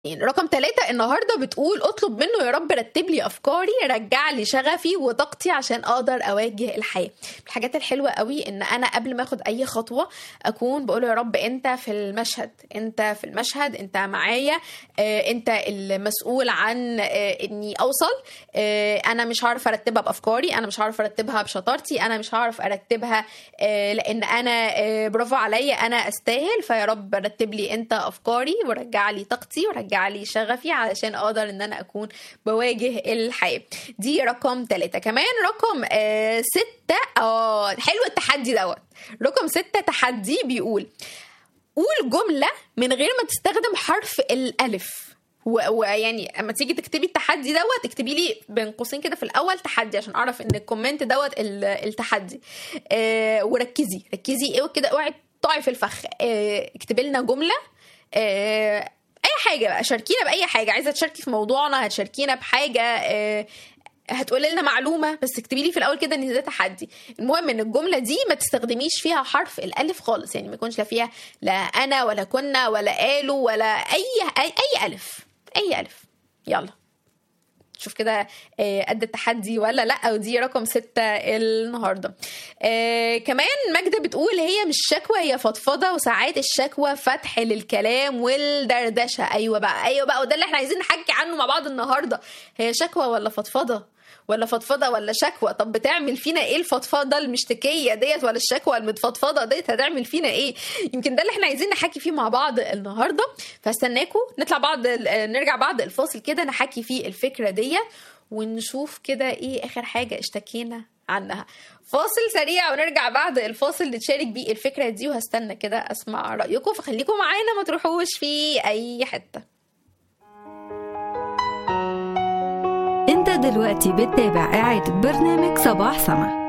يعني رقم ثلاثة النهاردة بتقول اطلب منه يا رب رتب لي أفكاري رجع لي شغفي وطاقتي عشان أقدر أواجه الحياة من الحاجات الحلوة قوي إن أنا قبل ما أخد أي خطوة أكون بقول يا رب أنت في المشهد أنت في المشهد أنت معايا آه، أنت المسؤول عن آه، إني أوصل آه، أنا مش هعرف أرتبها بأفكاري أنا مش هعرف أرتبها بشطارتي أنا مش هعرف أرتبها آه، لأن أنا آه، برافو عليا أنا أستاهل فيا رب رتب لي أنت أفكاري ورجع لي طاقتي ورجع لي شغفي علشان أقدر إن أنا أكون بواجه الحياة دي رقم ثلاثة كمان رقم آه ستة اه حلو التحدي دوت رقم ستة تحدي بيقول قول جملة من غير ما تستخدم حرف الألف و- ويعني اما تيجي تكتبي التحدي دوت اكتبي لي بين قوسين كده في الاول تحدي عشان اعرف ان الكومنت دوت ال- التحدي آه وركزي ركزي ايه كده اوعي تقعي في الفخ آه اكتبي لنا جمله آه اي حاجه بقى شاركينا باي حاجه عايزه تشاركي في موضوعنا هتشاركينا بحاجه آه هتقولي لنا معلومه بس اكتبي لي في الاول كده ان ده تحدي المهم ان الجمله دي ما تستخدميش فيها حرف الالف خالص يعني ما يكونش لا فيها لا انا ولا كنا ولا قالوا ولا اي اي, أي الف اي الف يلا شوف كده آه، قد التحدي ولا لا ودي رقم ستة النهاردة آه كمان ماجدة بتقول هي مش شكوى هي فضفضة وساعات الشكوى فتح للكلام والدردشة أيوة بقى أيوة بقى وده اللي احنا عايزين نحكي عنه مع بعض النهاردة هي شكوى ولا فضفضة ولا فضفضه ولا شكوى طب بتعمل فينا ايه الفضفضه المشتكيه ديت ولا الشكوى المتفضفضه ديت هتعمل فينا ايه يمكن ده اللي احنا عايزين نحكي فيه مع بعض النهارده فاستناكم نطلع بعض نرجع بعد الفاصل كده نحكي فيه الفكره ديت ونشوف كده ايه اخر حاجه اشتكينا عنها فاصل سريع ونرجع بعد الفاصل نتشارك بيه الفكره دي وهستنى كده اسمع رايكم فخليكم معانا ما تروحوش في اي حته انت دلوقتي بتتابع إعادة برنامج صباح سما